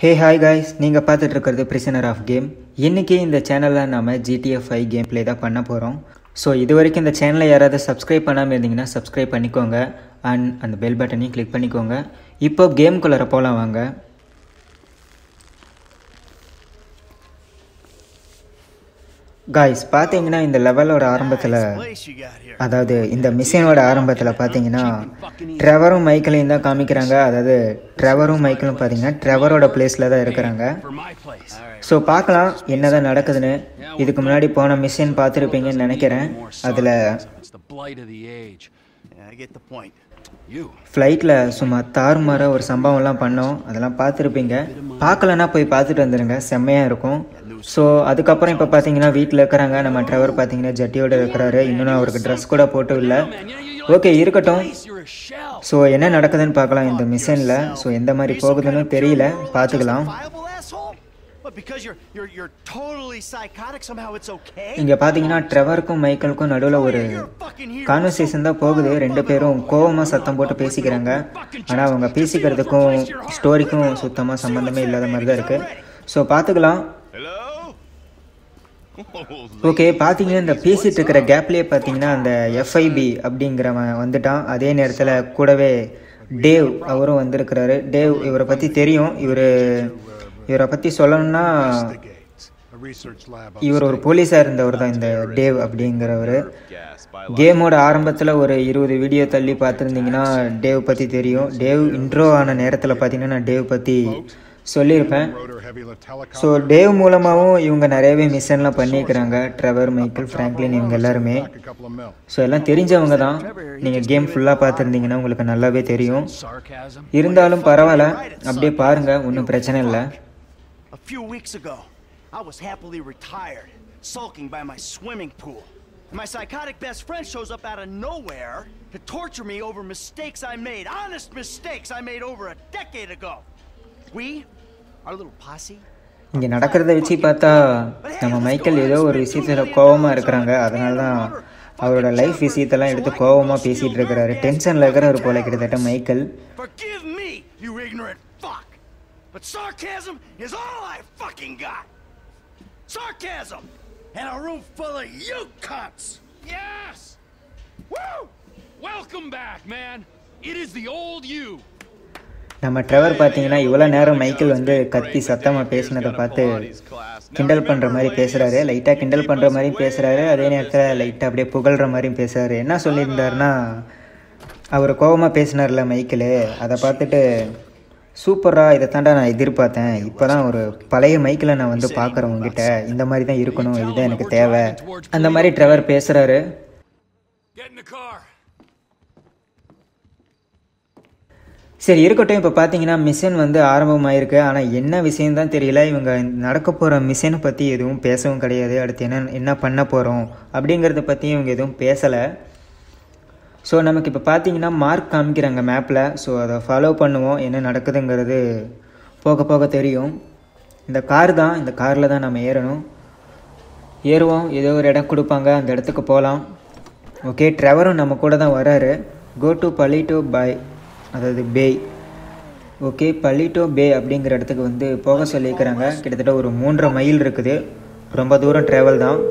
Hey hi guys நீங்கள் பார்த்துட்டு இருக்கிறது பிரிசனர் ஆஃப் கேம் இன்றைக்கி இந்த சேனலில் நம்ம ஜிடிஎஃப் ஃபைவ் கேம் ப்ளே தான் பண்ண போகிறோம் ஸோ இது வரைக்கும் இந்த சேனலை யாராவது சப்ஸ்கிரைப் பண்ணாமல் இருந்தீங்கன்னா சப்ஸ்கிரைப் பண்ணிக்கோங்க அண்ட் அந்த பெல் பட்டனையும் கிளிக் பண்ணிக்கோங்க இப்போ கேம்குள்ளார போகலாம் வாங்க காய்ஸ் பார்த்தீங்கன்னா இந்த லெவலோட ஆரம்பத்தில் அதாவது இந்த மிஷினோட ஆரம்பத்தில் பார்த்தீங்கன்னா ட்ரெவரும் மைக்கிளையும் தான் காமிக்கிறாங்க அதாவது ட்ரெவரும் மைக்கிளும் பார்த்தீங்கன்னா ட்ரெவரோட பிளேஸில் தான் இருக்கிறாங்க ஸோ பார்க்கலாம் என்னதான் நடக்குதுன்னு இதுக்கு முன்னாடி போன மிஷின் பார்த்துருப்பீங்கன்னு நினைக்கிறேன் அதில் It's the blight of the age. Yeah, I get the point. You. ஃப்ளைட்டில் சும்மா தாறுமாற ஒரு சம்பவம்லாம் பண்ணோம் அதெல்லாம் பார்த்துருப்பீங்க பார்க்கலன்னா போய் பார்த்துட்டு வந்துடுங்க செம்மையாக இருக்கும் ஸோ அதுக்கப்புறம் இப்போ பார்த்தீங்கன்னா வீட்டில் இருக்கிறாங்க நம்ம ட்ரைவர் பார்த்தீங்கன்னா ஜட்டியோட இருக்கிறாரு இன்னும் அவருக்கு ட்ரெஸ் கூட போட்டும் இல்லை ஓகே இருக்கட்டும் You're a shell. ஸோ என்ன நடக்குதுன்னு பார்க்கலாம் இந்த மிஷனில் ஸோ எந்த மாதிரி போகுதுன்னு தெரியல பார்த்துக்கலாம் Viable asshole? But because you're you're you're totally psychotic, somehow it's okay? இங்கே பார்த்தீங்கன்னா ட்ரெவருக்கும் மைக்கேலுக்கும் நடுவில் ஒரு You're a fucking hero. Conversation தான் போகுது ரெண்டு பேரும் கோவமாக சத்தம் போட்டு பேசிக்கிறாங்க ஆனால் அவங்க பேசிக்கிறதுக்கும் ஸ்டோரிக்கும் சுத்தமாக சம்மந்தமே இல்லாத மாதிரி தான் இருக்குது ஸோ பார்த்துக்கலாம் Hello? ஓகே பார்த்தீங்கன்னா இந்த பேசிகிட்டு இருக்கிற கேப்லேயே பார்த்தீங்கன்னா அந்த எஃப்ஐபி அப்படிங்கிறவன் வந்துட்டான் அதே நேரத்தில் கூடவே டேவ் அவரும் வந்திருக்கிறாரு டேவ் இவரை பற்றி தெரியும் இவர் இவரை பற்றி சொல்லணும்னா a research lab இவர் ஒரு போலீஸாக இருந்தவர் தான் இந்த டேவ் அப்படிங்கிறவர் கேமோட ஆரம்பத்தில் ஒரு இருபது வீடியோ தள்ளி பார்த்துருந்தீங்கன்னா டேவ் பற்றி தெரியும் டேவ் இன்ட்ரோ ஆன நேரத்தில் பார்த்தீங்கன்னா நான் டேவ் பற்றி சொல்லியிருப்பேன் rotor heavy telecom so Dave மூலமாகவும் இவங்க நிறையவே மிஷன்லாம் பண்ணியிருக்கிறாங்க ட்ரெவர் மைக்கேல் ஃப்ராங்க்லின் இவங்க எல்லாருமே a couple of mil. So எல்லாம் தெரிஞ்சவங்க தான் நீங்கள் கேம் ஃபுல்லாக பார்த்துருந்தீங்கன்னா உங்களுக்கு நல்லாவே தெரியும் Sarcasm. இருந்தாலும் பரவாயில்ல அப்படியே பாருங்கள் ஒன்றும் பிரச்சனை இல்லை A few weeks ago, I was happily retired, sulking by my swimming pool. And my psychotic best friend shows up out of nowhere to torture me over mistakes I made, honest mistakes I made over a decade ago. We, our little posse, இங்கே நடக்கிறத வச்சு பார்த்தா நம்ம Michael ஏதோ ஒரு விஷயத்தில் கோவமாக இருக்கிறாங்க அதனால தான் அவரோட லைஃப் விஷயத்தெல்லாம் எடுத்து கோவமாக பேசிகிட்டு இருக்கிறாரு டென்ஷனில் இருக்கிறாரு போல கிட்டத்தட்ட Michael Forgive me, you ignorant fuck. But sarcasm is all I fucking got. Sarcasm! And a room full of you cunts! Yes! Woo! Welcome back, man. It is the old you. நம்ம Trevor பார்த்தீங்கன்னா இவ்வளோ நேரம் Michael வந்து கத்தி சத்தமாக பேசினதை பார்த்து கிண்டல் பண்ணுற மாதிரி பேசுகிறாரு லைட்டாக கிண்டல் பண்ணுற மாதிரியும் பேசுகிறாரு அதே நேரத்தில் லைட்டாக அப்படியே புகழ்கிற மாதிரியும் பேசுகிறாரு என்ன சொல்லியிருந்தாருன்னா அவர் கோவமாக பேசினார்ல மைக்கேலு அதை பார்த்துட்டு சூப்பராக இதை தாண்டா நான் எதிர்பார்த்தேன் இப்போ தான் ஒரு பழைய மைக்கில் நான் வந்து பார்க்குறேன் உங்ககிட்ட இந்த மாதிரி தான் இருக்கணும் இதுதான் எனக்கு தேவை அந்த மாதிரி ட்ரெவர் பேசுகிறாரு Get in the car. சரி இருக்கட்டும் இப்போ பார்த்தீங்கன்னா மிஷன் வந்து ஆரம்பமாயிருக்கு ஆனால் என்ன விஷயம் தான் தெரியல இவங்க நடக்க போகிற மிஷனை பற்றி எதுவும் பேசவும் கிடையாது அடுத்து என்ன என்ன பண்ண போகிறோம் அப்படிங்கிறத பற்றி இவங்க எதுவும் பேசலை ஸோ நமக்கு இப்போ பார்த்தீங்கன்னா மார்க் காமிக்கிறாங்க மேப்பில் ஸோ அதை ஃபாலோ பண்ணுவோம் என்ன நடக்குதுங்கிறது போக போக தெரியும் இந்த கார் தான் இந்த காரில் தான் நம்ம ஏறணும் ஏறுவோம் ஏதோ ஒரு இடம் கொடுப்பாங்க அந்த இடத்துக்கு போகலாம் ஓகே ட்ரெவரும் நம்ம கூட தான் வராரு கோ டு பலிட்டோ பாய் அதாவது பேய் ஓகே பலிட்டோ பே அப்படிங்கிற இடத்துக்கு வந்து போக சொல்லியிருக்கிறாங்க கிட்டத்தட்ட ஒரு மூன்றரை மைல் இருக்குது ரொம்ப தூரம் ட்ராவல் தான்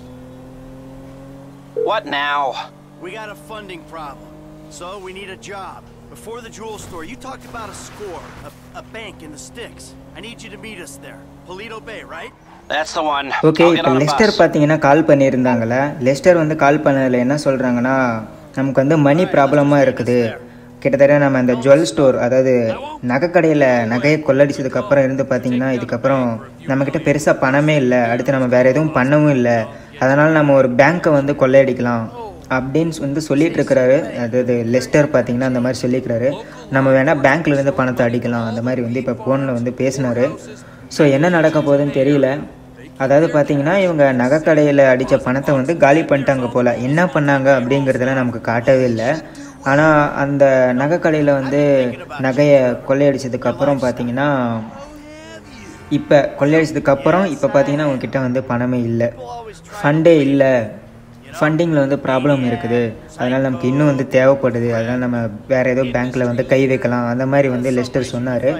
What now? We got a funding problem, so we need a job. Before the jewel store, you talked about a score, a, a bank in the sticks. I need you to meet us there. Polito Bay, right? That's the one. Okay I'll get இப்போ on a Lester bus. பார்த்தீங்கன்னா கால் பண்ணியிருந்தாங்கல்ல Lester வந்து கால் பண்ணதில் என்ன சொல்கிறாங்கன்னா நமக்கு வந்து மணி ப்ராப்ளமாக இருக்குது கிட்டத்தட்ட நம்ம அந்த ஜுவல் ஸ்டோர் அதாவது நகைக்கடையில் நகையை கொள்ளடிச்சதுக்கப்புறம் இருந்து பார்த்தீங்கன்னா இதுக்கப்புறம் நம்மக்கிட்ட பெருசாக பணமே இல்லை அடுத்து நம்ம வேறு எதுவும் பண்ணவும் இல்லை அதனால் நம்ம ஒரு பேங்க்கை வந்து கொள்ளையடிக்கலாம் அப்படின்னு வந்து சொல்லிட்டு இருக்கிறாரு அதாவது லெஸ்டர் பார்த்தீங்கன்னா அந்த மாதிரி சொல்லியிருக்கிறாரு நம்ம வேணால் பேங்க்ல இருந்து பணத்தை அடிக்கலாம் அந்த மாதிரி வந்து இப்போ ஃபோனில் வந்து பேசினாரு ஸோ என்ன நடக்க போகுதுன்னு தெரியல அதாவது பார்த்தீங்கன்னா இவங்க நகைக்கடையில் அடித்த பணத்தை வந்து காலி பண்ணிட்டாங்க போல் என்ன பண்ணாங்க அப்படிங்கிறதெல்லாம் நமக்கு காட்டவே இல்லை ஆனால் அந்த நகைக்கடையில் வந்து நகையை கொள்ளையடிச்சதுக்கப்புறம் பார்த்தீங்கன்னா இப்போ கொள்ளையடிச்சதுக்கப்புறம் இப்போ பார்த்தீங்கன்னா உங்ககிட்ட வந்து பணமே இல்லை ஃபண்டே இல்லை ஃபண்டிங்கில் வந்து ப்ராப்ளம் இருக்குது அதனால் நமக்கு இன்னும் வந்து தேவைப்படுது அதனால் நம்ம வேறு ஏதோ பேங்க்கில் வந்து கை வைக்கலாம் அந்த மாதிரி வந்து லெஸ்டர் சொன்னார்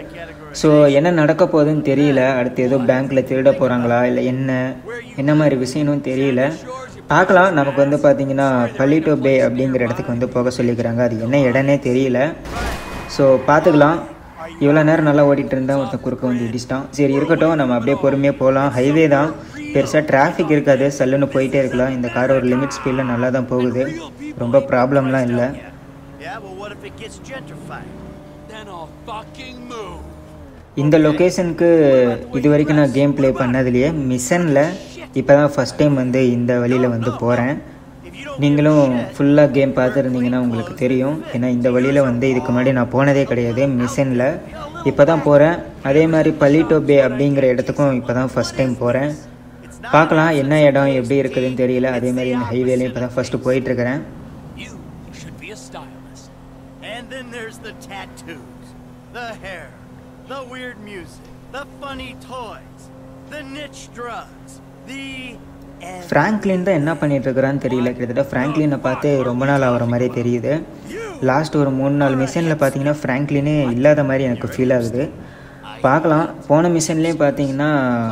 ஸோ என்ன நடக்க போகுதுன்னு தெரியல அடுத்து ஏதோ பேங்க்கில் திருட போகிறாங்களா இல்லை என்ன என்ன மாதிரி விஷயம்னு தெரியல பார்க்கலாம் நமக்கு வந்து பார்த்தீங்கன்னா பலிட்டோ பே அப்படிங்கிற இடத்துக்கு வந்து போக சொல்லிக்கிறாங்க அது என்ன இடம்னே தெரியல ஸோ பார்த்துக்கலாம் இவ்வளோ நேரம் நல்லா ஓடிட்டு இருந்தா ஒருத்தன் குறுக்க வந்து இடிச்சிட்டான் சரி இருக்கட்டும் நம்ம அப்படியே பொறுமையாக போகலாம் ஹைவே தான் பெருசாக டிராஃபிக் இருக்காது சல்லுன்னு போயிட்டே இருக்கலாம் இந்த கார் ஒரு லிமிட் ஸ்பீடில் நல்லா தான் போகுது ரொம்ப ப்ராப்ளம்லாம் இல்லை Yeah, well, what if it gets gentrified? Then I'll fucking move. இந்த லொக்கேஷனுக்கு இது வரைக்கும் நான் கேம் ப்ளே பண்ணதுலேயே மிஷனில் இப்போ தான் ஃபஸ்ட் டைம் வந்து இந்த வழியில் வந்து போகிறேன் நீங்களும் ஃபுல்லாக கேம் பார்த்துருந்தீங்கன்னா உங்களுக்கு தெரியும் ஏன்னா இந்த வழியில் வந்து இதுக்கு முன்னாடி நான் போனதே கிடையாது மிஷனில் இப்போ தான் போகிறேன் அதே மாதிரி பலிட்டோ பே அப்படிங்கிற இடத்துக்கும் இப்போ தான் ஃபஸ்ட் டைம் போகிறேன் பார்க்கலாம் என்ன இடம் எப்படி இருக்குதுன்னு தெரியல அதே மாதிரி இந்த ஹைவேலையும் இப்போ தான் ஃபஸ்ட்டு போயிட்டுருக்கிறேன் You should be a stylist. And then there's the tattoos, the hair, the weird music, the funny toys, the niche drugs, the. ev- Franklin தான் என்ன பண்ணிட்டு இருக்கிறான்னு தெரியல கிட்டத்தட்ட ஃப்ராங்க்லினை பார்த்து ரொம்ப நாள் ஆகிற மாதிரி தெரியுது லாஸ்ட் ஒரு மூணு நாலு மிஷனில் பார்த்தீங்கன்னா ஃப்ராங்க்லினே இல்லாத மாதிரி எனக்கு ஃபீல் ஆகுது பார்க்கலாம் போன மிஷன்லேயே பார்த்தீங்கன்னா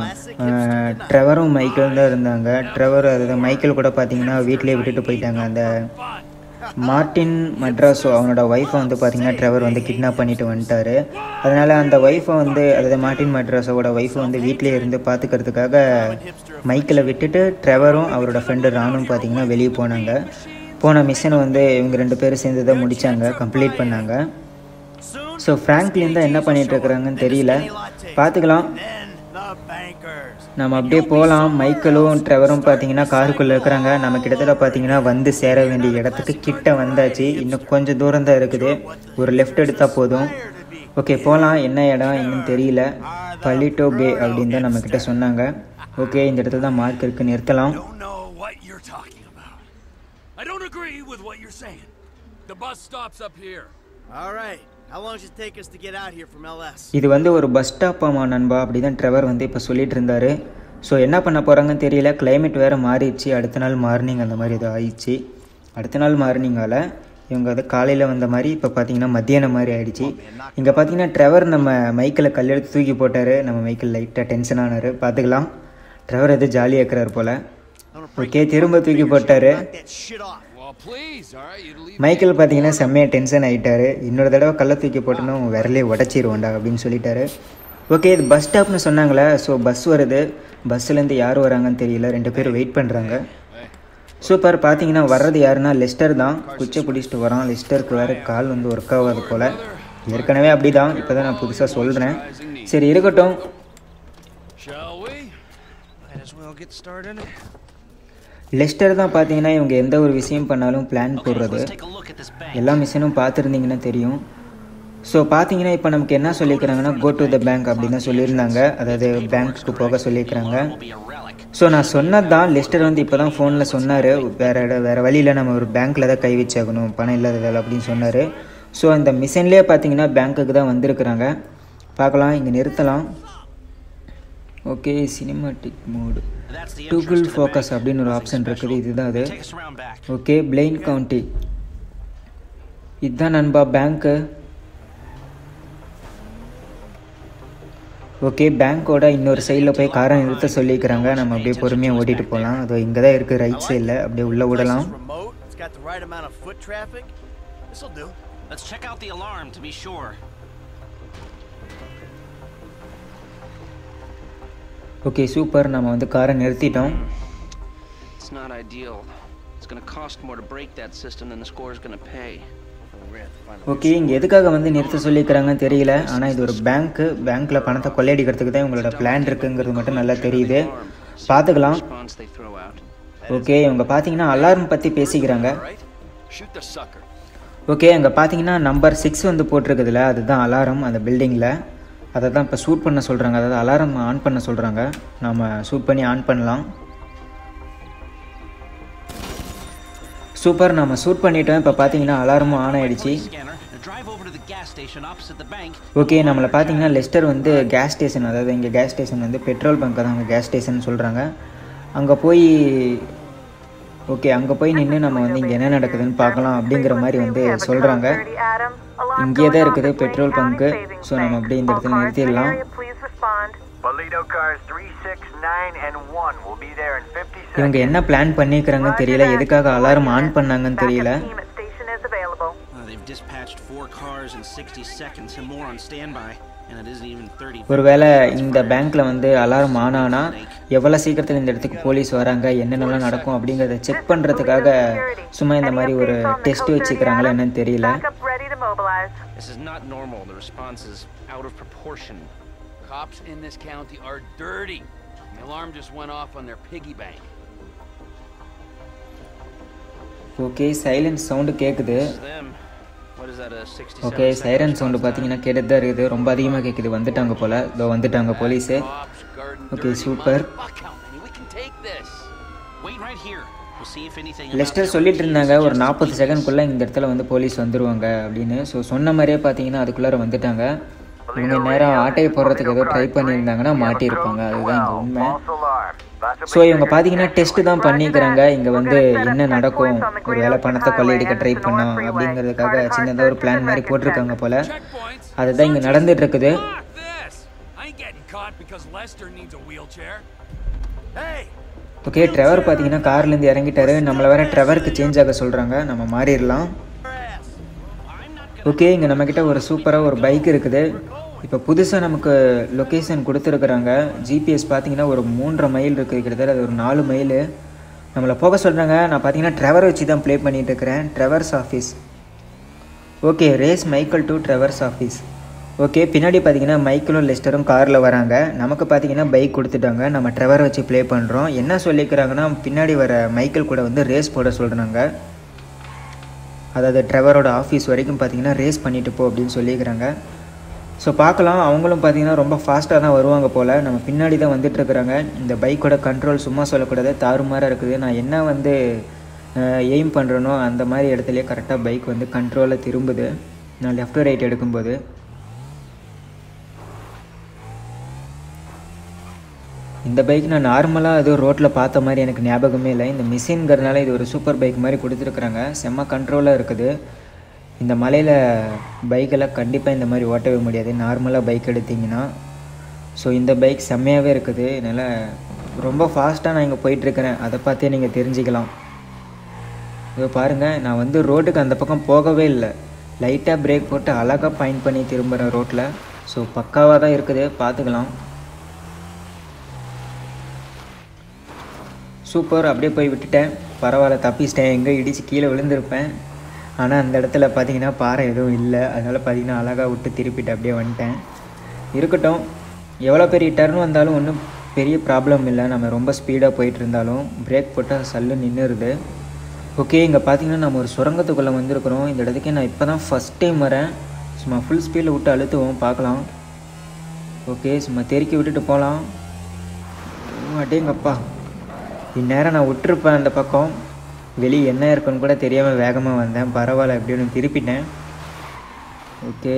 அஹ், ட்ரெவரும் மைக்கேலும் தான் இருந்தாங்க ட்ரெவர் அதாவது மைக்கேல் கூட பார்த்தீங்கன்னா வீட்டிலேயே விட்டுட்டு போயிட்டாங்க அந்த மார்ட்டின் மட்ராஸோ அவனோட ஒய்ஃபை வந்து பார்த்தீங்கன்னா ட்ரெவர் வந்து கிட்னாப் பண்ணிட்டு வந்துட்டாரு அதனால் அந்த ஒய்ஃபை வந்து அதாவது மார்ட்டின் மட்ராஸோட ஒய்ஃபை வந்து வீட்டிலே இருந்து பார்த்துக்கிறதுக்காக மைக்கில் விட்டுட்டு ட்ரெவரும் அவரோட ஃப்ரெண்டு ராணும் பார்த்தீங்கன்னா வெளியே போனாங்க போன மிஷனை வந்து இவங்க ரெண்டு பேரும் சேர்ந்து தான் முடித்தாங்க கம்ப்ளீட் பண்ணாங்க Soon, ஸோ ஃப்ராங்க்லின் தான் என்ன பண்ணிட்டு இருக்கிறாங்கன்னு தெரியல பார்த்துக்கலாம் then the bankers. நம்ம அப்படியே போகலாம் மைக்கேலும் ட்ரெவரும் பார்த்தீங்கன்னா காருக்குள்ளே இருக்கிறாங்க நம்ம கிட்டத்தட்ட பார்த்தீங்கன்னா வந்து சேர வேண்டிய இடத்துக்கு கிட்ட வந்தாச்சு இன்னும் கொஞ்சம் தூரம் தான் இருக்குது ஒரு லெஃப்ட் எடுத்தால் போதும் ஓகே போகலாம் என்ன இடம் என்னன்னு தெரியல பலிட்டோ பே அப்படின்னு தான் நம்மக்கிட்ட சொன்னாங்க ஓகே இந்த இடத்துல தான் மார்க் இருக்குது நிறுத்தலாம் Don't know what you're talking about. I don't agree with what you're saying. The bus stops up here. All right. How long does it take us to get out here from LS? இது வந்து ஒரு bus ஸ்டாப்பாமா நண்பா அப்படி தான் Trevor வந்து இப்போ சொல்லிட்டு இருந்தாரு ஸோ என்ன பண்ண போகிறாங்கன்னு தெரியல climate வேறு மாறிடுச்சு அடுத்த நாள் மார்னிங் அந்த மாதிரி இது ஆயிடுச்சு அடுத்த நாள் மார்னிங்கால் இவங்க வந்து காலையில் வந்த மாதிரி இப்போ பார்த்தீங்கன்னா மத்தியானம் மாதிரி ஆயிடுச்சு இங்கே பார்த்தீங்கன்னா ட்ரெவர் நம்ம மைக்கில் கல்லெடுத்து தூக்கி போட்டார் நம்ம மைக்கில் லைட்டாக டென்ஷன் ஆனார் பார்த்துக்கலாம் ட்ரெவர் எது ஜாலியாக இருக்கிறார் போல் ஓகே திரும்ப தூக்கி போட்டார் Knock that shit off. Well, please, all right, you leave. Michael பார்த்தீங்கன்னா செம்மையாக டென்ஷன் ஆகிட்டாரு இன்னொரு தடவை கள்ள தூக்கி போட்டுன்னு உன் விரலே உடச்சிருவோண்டா அப்படின்னு சொல்லிட்டாரு ஓகே இது பஸ் ஸ்டாப்னு சொன்னாங்களே ஸோ பஸ் வருது பஸ்ஸுலேருந்து யார் வராங்கன்னு தெரியல ரெண்டு பேரும் வெயிட் பண்ணுறாங்க சூப்பர் பார்த்தீங்கன்னா வர்றது யாருன்னா லெஸ்டர் தான் குச்சை பிடிச்சிட்டு வரான் லெஸ்டருக்கு வேறு கால் வந்து ஒர்க் ஆகாது போல் ஏற்கனவே அப்படி தான் இப்போ தான் நான் புதுசாக சொல்கிறேன் சரி இருக்கட்டும் Shall we? Might as well get started. Lester தான் பார்த்தீங்கன்னா இவங்க எந்த ஒரு விஷயம் பண்ணாலும் பிளான் போடுறது Take a look at this bank. எல்லா மிஷினும் பார்த்துருந்தீங்கன்னா தெரியும் ஸோ பார்த்தீங்கன்னா இப்போ நமக்கு என்ன சொல்லியிருக்கிறாங்கன்னா கோ டு த பேங்க் அப்படின்னு தான் சொல்லியிருந்தாங்க அதாவது பேங்க்குக்கு போக சொல்லியிருக்கிறாங்க ஸோ நான் சொன்னது தான் லெஸ்டர் வந்து இப்போ தான் ஃபோனில் சொன்னார் வேறு இடம் வேறு வழியில் நம்ம ஒரு பேங்க்கில் தான் கை வச்சாகணும் பணம் இல்லாத வேலை அப்படின்னு சொன்னார் ஸோ அந்த மிஷின்லேயே பார்த்தீங்கன்னா பேங்க்குக்கு தான் வந்திருக்கிறாங்க பார்க்கலாம் இங்கே நிறுத்தலாம் okay cinematic mode toggle focus அப்படின்னு ஒரு ஆப்ஷன் இருக்குது இதுதான் அது Take us around back. Okay Blaine county இதுதான் நண்பா பேங்க்கு ஓகே பேங்க்கோட இன்னொரு சைடில் போய் காரை நிறுத்த சொல்லியிருக்கிறாங்க நம்ம அப்படியே பொறுமையாக ஓட்டிகிட்டு போகலாம் அது இங்கே தான் இருக்குது ரைட் சைடில் அப்படியே உள்ளே விடலாம் It's remote. It's got the right amount of foot traffic. This'll do. Let's check out the alarm to be sure. Okay super நம்ம வந்து காரை நிறுத்திட்டோம் It's not ideal. It's gonna cost more to break that system than the score's gonna pay. We're gonna have to find okay இங்கே எதுக்காக வந்து நிறுத்த சொல்லியிருக்கிறாங்கன்னு தெரியல ஆனால் இது ஒரு பேங்க்கு பேங்க்கில் பணத்தை கொள்ளையடிக்கிறதுக்கு தான் இவங்களோட பிளான் இருக்குங்கிறது மட்டும் நல்லா தெரியுது பார்த்துக்கலாம் Response they throw out. Okay இவங்க பார்த்தீங்கன்னா அலாரம் பற்றி பேசிக்கிறாங்க Right? Shoot the sucker. Okay அங்கே பார்த்தீங்கன்னா நம்பர் சிக்ஸ் வந்து போட்டிருக்குதுல அதுதான் அலாரம் அந்த பில்டிங்கில் அதை தான் இப்போ ஷூட் பண்ண சொல்கிறாங்க அதாவது அலாரம் ஆன் பண்ண சொல்கிறாங்க நாம் ஷூட் பண்ணி ஆன் பண்ணலாம் சூப்பர் நம்ம ஷூட் பண்ணிட்டோம் இப்போ பார்த்தீங்கன்னா அலாரமும் ஆன் ஆயிடுச்சு Scanner. Now drive over to the gas station opposite the bank. Okay நம்மளை பார்த்தீங்கன்னா லெஸ்டர் வந்து கேஸ் ஸ்டேஷன் அதாவது இங்கே கேஸ் ஸ்டேஷன் வந்து பெட்ரோல் பங்க் தான் அங்கே கேஸ் ஸ்டேஷன் சொல்கிறாங்க அங்கே போய் ஓகே அங்கே போய் நின்று நம்ம வந்து இங்கே என்ன நடக்குதுன்னு பார்க்கலாம் அப்படிங்கிற மாதிரி வந்து சொல்கிறாங்க இங்கேயே தான் இருக்குது பெட்ரோல் பங்க்கு ஸோ நம்ம அப்படியே இந்த இடத்துல நிறுத்திடலாம் Bolito cars 369 and 1 will be there in 50 seconds. இவங்க என்ன பிளான் பண்ணியிருக்கிறாங்கன்னு தெரியல எதுக்காக அலாரம் ஆன் பண்ணாங்கன்னு தெரியல Uh, they've dispatched four cars in 60 seconds and more on standby, and it isn't even 30. ஒருவேளை இந்த பேங்க்கில் வந்து அலாரம் ஆன் ஆனா எவ்வளோ சீக்கிரத்தில் இந்த இடத்துக்கு போலீஸ் வராங்க என்னென்னலாம் நடக்கும் அப்படிங்கிறத செக் பண்ணுறதுக்காக சும்மா இந்த மாதிரி ஒரு டெஸ்ட் வச்சுக்கிறாங்களா என்னன்னு தெரியல This is not normal. The response is out of proportion. Cops in this county are dirty. The alarm just went off on their piggy bank. Okay silence sound கேட்குது This is them. What is that, a 67 okay second siren sound response பார்த்தீங்கன்னா கேட்டுட்டு தான் இருக்குது ரொம்ப அதிகமாக கேட்குது வந்துட்டாங்க போல் இதோ வந்துட்டாங்க police Cops guarding Okay, dirty super. mud. Fuck how many? We can take this. time? Wait right here. We'll see if anything. Lester about சொல்லிட்டு இருந்தாங்க ஒரு just நாற்பது pieces. செகண்ட்குள்ளே இந்த இடத்துல வந்து போலீஸ் வந்துருவாங்க அப்படின்னு ஸோ சொன்ன மாதிரியே பார்த்தீங்கன்னா அதுக்குள்ளார வந்துட்டாங்க இவங்க நேரம் ஆட்டையை போடுறதுக்கு ஏதோ ட்ரை பண்ணியிருந்தாங்கன்னா மாட்டியிருப்பாங்க அதுதான் இங்கே உண்மை False alarm. That's ஸோ இவங்க பார்த்தீங்கன்னா டெஸ்ட் தான் பண்ணிக்கிறாங்க இங்கே வந்து என்ன நடக்கும் ஒரு வேலை பணத்தை கொள்ளையடிக்க ட்ரை பண்ணோம் அப்படிங்கிறதுக்காக சின்னதாக ஒரு பிளான் மாதிரி போட்டிருக்காங்க போல் Checkpoints. அதுதான் இங்கே நடந்துட்டு இருக்குது Fuck this. I ain't getting caught because Lester needs a wheelchair. Hey, okay Trevor பார்த்தீங்கன்னா கார்லேருந்து இறங்கிட்டாரு நம்மளை வேற ட்ரெவருக்கு சேஞ்ச் ஆக சொல்கிறாங்க நம்ம மாறிடலாம் ஓகே இங்கே நம்மக்கிட்ட ஒரு சூப்பராக ஒரு பைக் இருக்குது இப்போ புதுசாக நமக்கு லொக்கேஷன் கொடுத்துருக்குறாங்க ஜிபிஎஸ் பார்த்தீங்கன்னா ஒரு மூன்றரை மைல் இருக்குது கிட்டத்தட்ட அது ஒரு நாலு மைல் நம்மளை போக சொல்கிறாங்க நான் பார்த்தீங்கன்னா ட்ரெவர் வச்சு தான் ப்ளே பண்ணிட்டு இருக்கிறேன் Trevor's office okay race Michael to Trevor's office okay பின்னாடி பார்த்தீங்கன்னா மைக்கிளும் லெஸ்டரும் காரில் வராங்க நமக்கு பார்த்தீங்கன்னா பைக் கொடுத்துட்டாங்க நம்ம ட்ரெவரை வச்சு ப்ளே பண்ணுறோம் என்ன சொல்லிக்கிறாங்கன்னா பின்னாடி வர மைக்கேல் கூட வந்து ரேஸ் போட சொல்கிறாங்க அதாவது ட்ரெவரோட ஆஃபீஸ் வரைக்கும் பார்த்தீங்கன்னா ரேஸ் பண்ணிட்டு போ அப்படின்னு சொல்லிக்கிறாங்க ஸோ பார்க்கலாம் அவங்களும் பார்த்தீங்கன்னா ரொம்ப ஃபாஸ்ட்டாக தான் வருவாங்க போல் நம்ம பின்னாடி தான் வந்துட்டுருக்குறாங்க இந்த பைக்கோட கண்ட்ரோல் சும்மா சொல்லக்கூடாது தாறுமாறாக இருக்குது நான் என்ன வந்து எய்ம் பண்ணுறேனோ அந்த மாதிரி இடத்துலையே கரெக்டாக பைக் வந்து கண்ட்ரோலில் திரும்புது நான் லெஃப்ட் ரைட் எடுக்கும்போது இந்த பைக் நான் நார்மலாக ஏதோ ரோட்டில் பார்த்த மாதிரி எனக்கு ஞாபகமே இல்லை இந்த மிஷின்ங்கிறதுனால இது ஒரு சூப்பர் பைக் மாதிரி கொடுத்துருக்குறாங்க செம்ம கண்ட்ரோலாக இருக்குது இந்த மலையில் பைக்கெல்லாம் கண்டிப்பாக இந்த மாதிரி ஓட்டவே முடியாது நார்மலாக பைக் எடுத்தீங்கன்னா ஸோ இந்த பைக் செம்மையாகவே இருக்குது என்னால் ரொம்ப ஃபாஸ்ட்டாக நான் இங்கே போயிட்டுருக்கிறேன் அதை பார்த்தே நீங்கள் தெரிஞ்சுக்கலாம் இதோ பாருங்கள் நான் வந்து ரோட்டுக்கு அந்த பக்கம் போகவே இல்லை லைட்டாக பிரேக் போட்டு அழகாக பாயிண்ட் பண்ணி திரும்புகிறேன் ரோட்டில் ஸோ பக்காவாக தான் இருக்குது பார்த்துக்கலாம் சூப்பர் அப்படியே போய் விட்டுட்டேன் பரவாயில்ல தப்பிச்சிட்டேன் எங்கே இடித்து கீழே விழுந்திருப்பேன் ஆனால் அந்த இடத்துல பார்த்தீங்கன்னா பாறை எதுவும் இல்லை அதனால் பார்த்தீங்கன்னா அழகாக விட்டு திருப்பிட்டு அப்படியே வந்துட்டேன் இருக்கட்டும் எவ்வளோ பெரிய டர்ன் வந்தாலும் ஒன்றும் பெரிய ப்ராப்ளம் இல்லை நம்ம ரொம்ப ஸ்பீடாக போயிட்டு இருந்தாலும் பிரேக் போட்டால் சல்லு நின்றுருது ஓகே இங்கே பார்த்தீங்கன்னா நம்ம ஒரு சுரங்கத்துக்குள்ளே வந்திருக்கிறோம் இந்த இடத்துக்கே நான் இப்போ தான் ஃபஸ்ட் டைம் வரேன் சும்மா ஃபுல் ஸ்பீடில் விட்டு அழுத்துவோம் பார்க்கலாம் ஓகே சும்மா தெருக்கி விட்டுட்டு போகலாம் அடேங்கப்பா இந்நேரம் நான் விட்டுருப்பேன் அந்த பக்கம் வெளியே என்ன இருக்குன்னு கூட தெரியாமல் வேகமாக வந்தேன் பரவாயில்ல எப்படின்னு திருப்பிட்டேன் ஓகே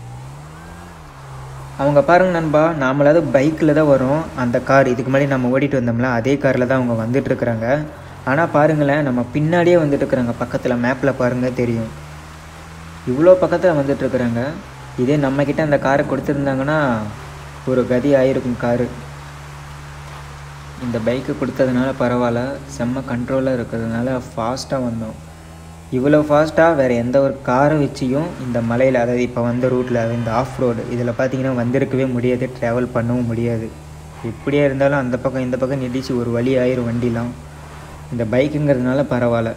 அவங்க பாருங்க நண்பா நாமளாவது பைக்கில் தான் வரோம் அந்த கார் இதுக்கு முன்னாடி நம்ம ஓடிட்டு வந்தோம்ல அதே காரில் தான் அவங்க வந்துட்டுருக்குறாங்க ஆனால் பாருங்களேன் நம்ம பின்னாடியே வந்துட்டுருக்குறாங்க பக்கத்தில் மேப்பில் பாருங்கள் தெரியும் இவ்வளோ பக்கத்தில் வந்துட்டுருக்குறாங்க இதே நம்மக்கிட்ட அந்த காரை கொடுத்துருந்தாங்கன்னா ஒரு கதி ஆயிருக்கும் காரு இந்த பைக்கு கொடுத்ததுனால பரவாயில்ல செம்ம கண்ட்ரோலாக இருக்கிறதுனால ஃபாஸ்ட்டாக வந்தோம் இவ்வளோ ஃபாஸ்ட்டாக வேறு எந்த ஒரு காரை வச்சியும் இந்த மலையில் அதாவது இப்போ வந்த ரூட்டில் அதாவது இந்த ஆஃப் ரோடு இதில் பார்த்தீங்கன்னா வந்திருக்கவே முடியாது ட்ராவல் பண்ணவும் முடியாது எப்படியா இருந்தாலும் அந்த பக்கம் இந்த பக்கம் நெடிச்சு ஒரு வழி ஆயிரும் வண்டிலாம் இந்த பைக்குங்கிறதுனால பரவாயில்ல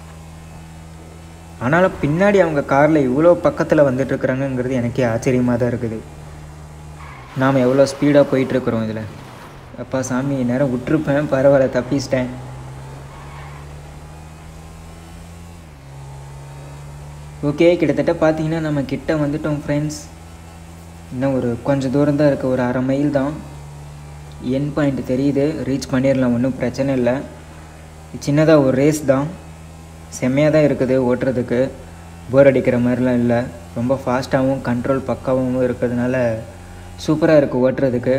ஆனாலும் பின்னாடி அவங்க காரில் இவ்வளோ பக்கத்தில் வந்துட்டுருக்குறாங்கங்கிறது எனக்கே ஆச்சரியமாக தான் இருக்குது நாம் எவ்வளோ ஸ்பீடாக போயிட்டுருக்குறோம் இதில் அப்பா சாமி நேரம் விட்டுருப்பேன் பரவாயில்ல தப்பிச்சிட்டேன் ஓகே கிட்டத்தட்ட பார்த்தீங்கன்னா நம்ம கிட்ட வந்துட்டோம் ஃப்ரெண்ட்ஸ் இன்னும் ஒரு கொஞ்சம் தூரம் தான் இருக்குது ஒரு அரை மைல் தான் என் பாயிண்ட் தெரியுது ரீச் பண்ணிடலாம் ஒன்றும் பிரச்சனை இல்லை சின்னதாக ஒரு ரேஸ் தான் செம்மையாக தான் இருக்குது ஓட்டுறதுக்கு போர் அடிக்கிற மாதிரிலாம் இல்லை ரொம்ப ஃபாஸ்ட்டாகவும் கண்ட்ரோல் பக்காவும் இருக்கிறதுனால சூப்பராக இருக்குது ஓட்டுறதுக்கு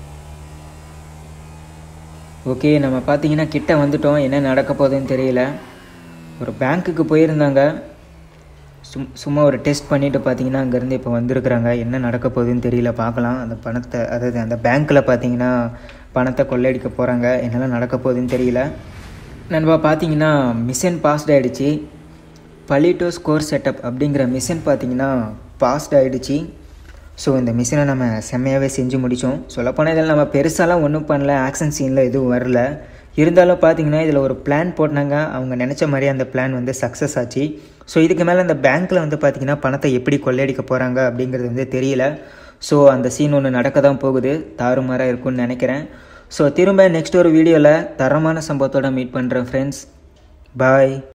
ஓகே நம்ம பார்த்தீங்கன்னா கிட்ட வந்துட்டோம் என்ன நடக்க போகுதுன்னு தெரியல ஒரு பேங்க்குக்கு போயிருந்தாங்க சும் சும்மா ஒரு டெஸ்ட் பண்ணிவிட்டு பார்த்தீங்கன்னா அங்கேருந்து இப்போ வந்திருக்கிறாங்க என்ன நடக்க போகுதுன்னு தெரியல பார்க்கலாம் அந்த பணத்தை அதாவது அந்த பேங்க்கில் பார்த்தீங்கன்னா பணத்தை கொள்ளையடிக்க போகிறாங்க என்னெல்லாம் நடக்க போகுதுன்னு தெரியல நண்பா பார்த்தீங்கன்னா மிஷன் பாஸ்ட் ஆகிடுச்சு பலிட்டோ ஸ்கோர் செட்டப் அப்படிங்கிற மிஷன் பார்த்தீங்கன்னா பாஸ்ட் ஆகிடுச்சு ஸோ இந்த மிஷினை நம்ம செம்மையாகவே செஞ்சு முடித்தோம் சொல்லப்போனால் இதில் நம்ம பெருசாலாம் ஒன்றும் பண்ணல ஆக்ஷன் சீனில் எதுவும் வரல இருந்தாலும் பார்த்தீங்கன்னா இதில் ஒரு பிளான் போட்டாங்க அவங்க நினச்ச மாதிரி அந்த பிளான் வந்து சக்ஸஸ் ஆச்சு ஸோ இதுக்கு மேலே அந்த பேங்க்கில் வந்து பார்த்திங்கன்னா பணத்தை எப்படி கொள்ளையடிக்க போகிறாங்க அப்படிங்கிறது வந்து தெரியல ஸோ அந்த சீன் ஒன்று நடக்க தான் போகுது தாறுமாறாக இருக்கும்னு நினைக்கிறேன் ஸோ திரும்ப நெக்ஸ்ட் ஒரு வீடியோவில் தரமான சம்பவத்தோட மீட் பண்ணுறேன் ஃப்ரெண்ட்ஸ் பாய்